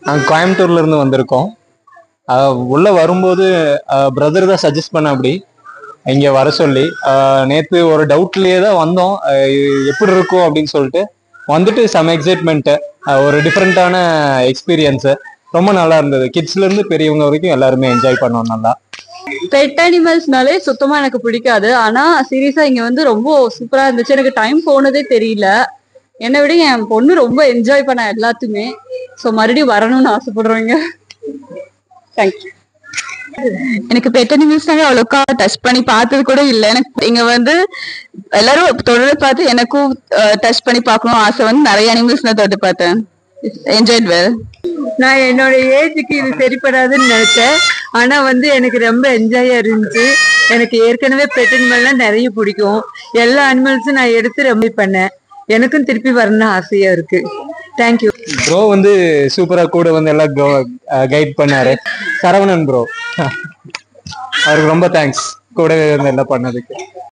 நாங்கள் கோயம்புத்தூர்ல இருந்து வந்திருக்கோம் ஆஹ் உள்ள வரும்போது பிரதர் தான் சஜஸ்ட் பண்ண அப்படி இங்க வர சொல்லி ஆஹ் நேத்து ஒரு டவுட்லயே தான் வந்தோம் ஆஹ் இது எப்படி இருக்கும் அப்படின்னு சொல்லிட்டு வந்துட்டு செம எக்ஸைட்மெண்ட் ஒரு டிஃப்ரெண்டான எக்ஸ்பீரியன்ஸ் ரொம்ப நல்லா இருந்தது கிட்ஸ்ல இருந்து பெரியவங்க வரைக்கும் எல்லாருமே என்ஜாய் பண்ணோம் நல்லா பெட் அனிமல்ஸ்னாலே சுத்தமா எனக்கு பிடிக்காது ஆனா சீரியஸா இங்க வந்து ரொம்ப சூப்பரா இருந்துச்சு எனக்கு டைம் போனதே தெரியல என்னை விட என் பொண்ணு ரொம்ப என்ஜாய் பண்ண எல்லாத்தையுமே ஸோ மறுபடியும் வரணும்னு ஆசைப்படுறவங்க தேங்க்யூ எனக்கு பெட் அனிமல்ஸ்னாவே அவ்வளோக்கா டச் பண்ணி பார்த்தது கூட இல்லை எனக்கு இங்க வந்து எல்லாரும் தொடர்ந்து பார்த்து எனக்கும் டச் பண்ணி பார்க்கணும் ஆசை வந்து நிறைய அனிமல்ஸ் நான் தொட்டு பார்த்தேன் என்ஜாய்ட் வெல் நான் என்னோட ஏஜுக்கு இது சரிப்படாதுன்னு நினைச்சேன் ஆனா வந்து எனக்கு ரொம்ப என்ஜாயா இருந்துச்சு எனக்கு ஏற்கனவே பெட் அனிமல்லாம் நிறைய பிடிக்கும் எல்லா அனிமல்ஸும் நான் எடுத்து ரொம்ப பண்ணேன் எனக்கும் திருப்பி வரணும்னு ஆசையா இருக்கு தேங்க்யூ ப்ரோ வந்து சூப்பரா கூட வந்து எல்லாம் கைட் பண்ணாரு சரவணன் ப்ரோ அவருக்கு ரொம்ப தேங்க்ஸ் கூடவே வந்து எல்லாம் பண்ணதுக்கு